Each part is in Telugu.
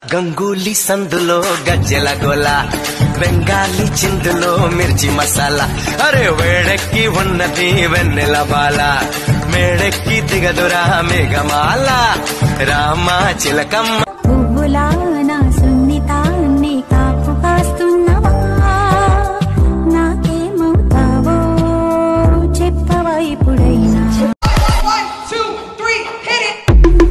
గంగూలీ సందులో గజ్జెల గోల బెంగాలీ చిందులో మిర్చి మసాలా అరే వేడెక్కి ఉన్నది వెన్నెల బాల మేడెక్కి దిగదురా మేఘమాల రామ చిలకమ్మ పువ్వులా నా సున్నితాన్ని కాపు కాస్తున్నవా నాకేమవుతావో చెప్పవా ఇప్పుడైనా One, two, three, hit it.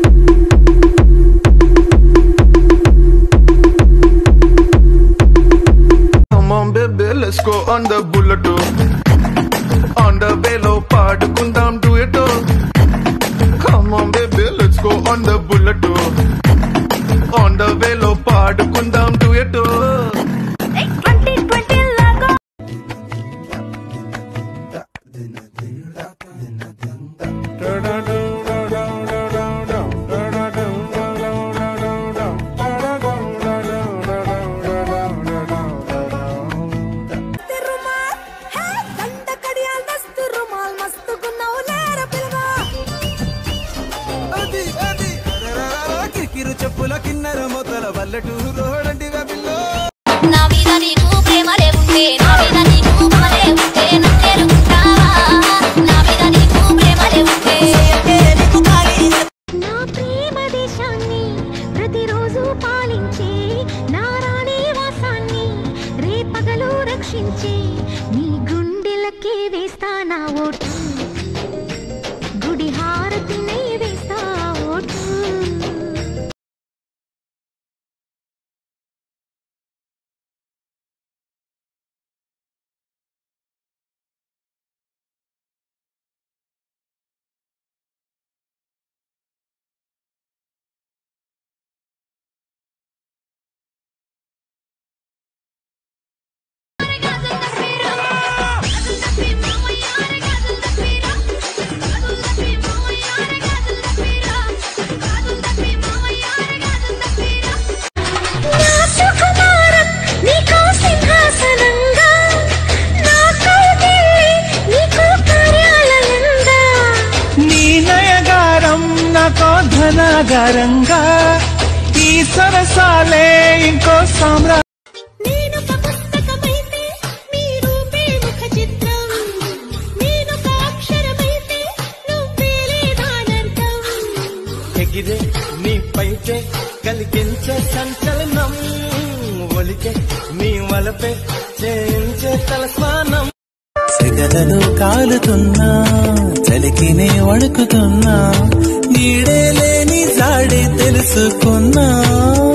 Come on, baby, let's go on the bullet. oh. On the velo, పాడుకుందాం duet. oh. Come on, baby, let's go on the bullet. oh. On the velo, పాడుకుందాం duet. oh. ట్వంటీ ట్వంటీ లాగా అది అది అరరరర, కిరికిరు చెప్పుల కిన్నెర మొదల పల్లెటూరు రోడంటివే పిల్లో నా మీద నీకు ప్రేమలే ఉంటే నా మీద నీకు మమలే ఉంటే నన్నేరుకుంటావా నా మీద నీకు ప్రేమలే ఉంటే నా ప్రేమ దేశాన్ని ప్రతిరోజు పాలించే నా రాణి వాసాన్ని రేపగలు రక్షించే నీ గుండెలకే వేస్తా నా ఓటు గుడి హారతినై వేస్తా ఓటు నా సుకుమారం నీకు సింహాసనంగా నా కౌగిలి నీకు కార్యాలయంగా నీ నయగారం నాకో ధనాగారంగా ఈ సరసాలే ఇంకో సామ్రా నేనొక పుస్తకమైతే నీ రూపే ముఖ చిత్రం నేనొక అక్షరమైతే నువ్వేలే దానర్థం ఎగిరే నీ పైతే కలిగించే సంచలనం ఒలికే నీ వలపే చేయించే తలస్నానం సెగలలో కాలుతున్నా చలికినే వణుకుతున్నా నీడే లేని జాడే తెలుసుకున్నా